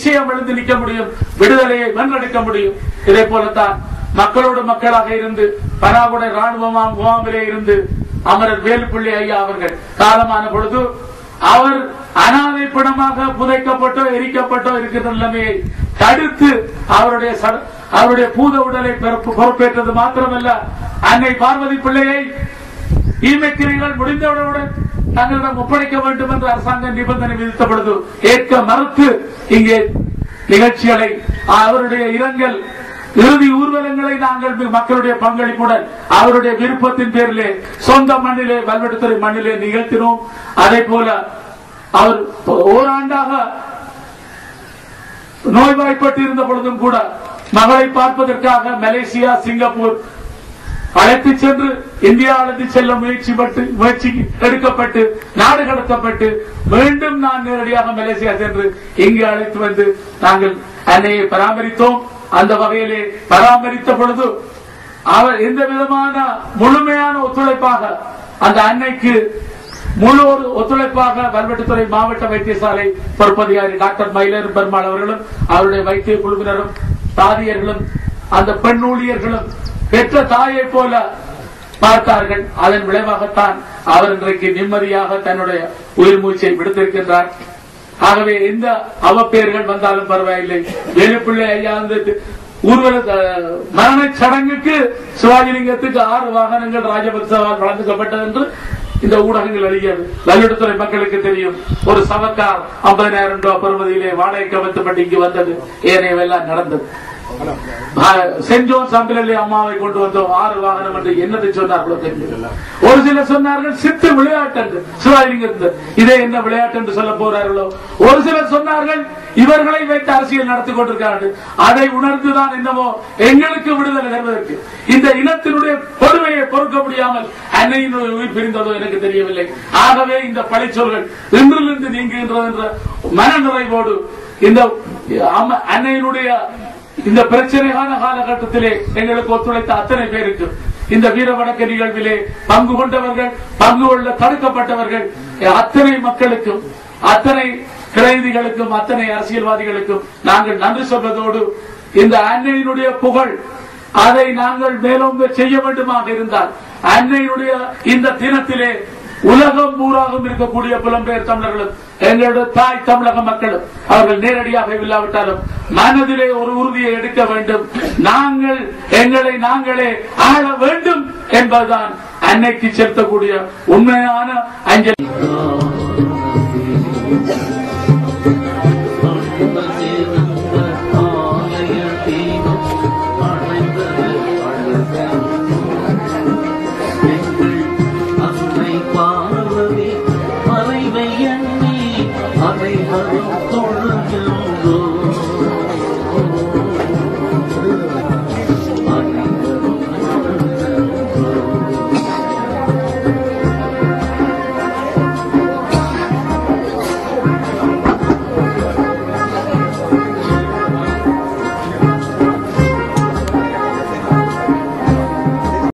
நிச்சயம் எழுந்து நிற்க முடியும் விடுதலையை வென்றெடுக்க முடியும் இதே போலத்தான் மக்களோடு மக்களாக இருந்து பராகுடை ராணுவ முகாமிலே இருந்து அமரர் வேலுப்பிள்ளை ஐயா அவர்கள் காலமான பொழுது அவர் அனாதை பணமாக புதைக்கப்பட்டோ எரிக்கப்பட்டோ இருக்கிற நிலைமையை தடுத்து அவருடைய சட- அவருடைய பூத உடலை பிறப்பு- பொறுப்பேற்றது மாத்திரமல்ல அன்னை பார்வதி பிள்ளையை ஈமைக்கிரிகள் முடிந்தவுடன் தங்களிடம் ஒப்படைக்க வேண்டும் என்று அரசாங்கம் நிபந்தனை விதித்த பொழுது ஏற்க மறுத்து இங்கே நிகழ்ச்சிகளை அவருடைய இரங்கல் இறுதி ஊர்வலங்களை நாங்கள் மி- மக்களுடைய பங்களிப்புடன் அவருடைய விருப்பத்தின் பேரிலே சொந்த மண்ணிலே வல்வெடுத்துறை மண்ணிலே நிகழ்த்தினோம் அதே போல அவர் ஓராண்டாக நோய்வாய்ப்பட்டு இருந்த பொழுதும் கூட மகளை பார்ப்பதற்காக மலேசியா சிங்கப்பூர் அழைத்து சென்று இந்தியா அழைத்து செல்ல முயற்சி பட்டு முயற்சி எடுக்கப்பட்டு நாடு கடத்தப்பட்டு மீண்டும் நான் நேரடியாக மலேசியா சென்று இங்கு அழைத்து வந்து நாங்கள் அன்னையை பராமரித்தோம் அந்த வகையிலே பராமரித்த பொழுது அவர் எந்த விதமான முழுமையான ஒத்துழைப்பாக அந்த அன்னைக்கு முழு ஒரு ஒத்துழைப்பாக வல்வெட்டுத்துறை மாவட்ட வைத்தியசாலை பொறுப்பதிகாரி டாக்டர் மயிலர் பெருமாள் அவர்களும் அவருடைய வைத்திய குழுவினரும் தாதியர்களும் அந்த பெண் ஊழியர்களும் பெற்ற தாயை போல பார்த்தார்கள் அதன் விளைவாகத்தான் அவர் இன்றைக்கு நிம்மதியாக தன்னுடைய உயிர் மூச்சை விடுத்திருக்கின்றார் ஆகவே எந்த அவப்பெயர்கள் வந்தாலும் பரவாயில்லை வேலுப்பிள்ளை ஐயா வந்து ஊர்வல அஹ், மரணச் சடங்குக்கு சிவாஜிலிங்கத்துக்கு ஆறு வாகனங்கள் ராஜபக்சவால் வழங்கப்பட்டது என்று இந்த ஊடகங்கள் அறியாது லல்லிடத்துறை மக்களுக்கு தெரியும் ஒரு சவக்கார் ஐம்பதாயிரம் ரூபாய் பெறுமதியிலே வாடகைக்கு அமைக்கப்பட்டு இங்கு வந்தது ஏனையவெல்லாம் நடந்தது சென்ட் ஜோன்ஸ் அம்பிலி அம்மாவை கொண்டு வந்தோம் ஆறு வாகனம் என்று என்னதை சொன்னார்களோ தெரியல ஒரு சிலர் சொன்னார்கள் சித்து விளையாட்டு என்று சிவாஜிலிங்க இதே என்ன விளையாட்டு என்று சொல்ல போறார்களோ ஒரு சிலர் சொன்னார்கள் இவர்களை வைத்து அரசியல் நடத்தி கொண்டிருக்கிறார்கள் அதை உணர்ந்துதான் என்னவோ எங்களுக்கு விடுதலை தருவதற்கு இந்த இனத்தினுடைய கொடுமையை பொறுக்க முடியாமல் அன்னையின் உயிர் பிரிந்ததோ எனக்கு தெரியவில்லை ஆகவே இந்த பழிச்சொல்கள் இன்றிலிருந்து நீங்குகின்றது என்ற மன நிறைவோடு இந்த அம்ம- அன்னையினுடைய இந்த பிரச்சனையான காலகட்டத்திலே எங்களுக்கு ஒத்துழைத்த அத்தனை பேருக்கு இந்த வீர வணக்க நிகழ்விலே பங்கு கொண்டவர்கள் பங்கு கொள்ள தடுக்கப்பட்டவர்கள் அத்தனை மக்களுக்கும் அத்தனை கிரைதிகளுக்கும் அத்தனை அரசியல்வாதிகளுக்கும் நாங்கள் நன்றி சொல்வதோடு இந்த அன்னையினுடைய புகழ் அதை நாங்கள் மேலோங்க செய்ய வேண்டுமாக இருந்தால் அன்னையினுடைய இந்த தினத்திலே உலகம் பூராகவும் இருக்கக்கூடிய புலம்பெயர் தமிழர்களும் எங்களுடைய தாய் தமிழக மக்களும் அவர்கள் நேரடியாக இல்லாவிட்டாலும் மனதிலே ஒரு உறுதியை எடுக்க வேண்டும் நாங்கள் எங்களை நாங்களே ஆள வேண்டும் என்பதுதான் அன்னைக்கு செலுத்தக்கூடிய உண்மையான அஞ்சலி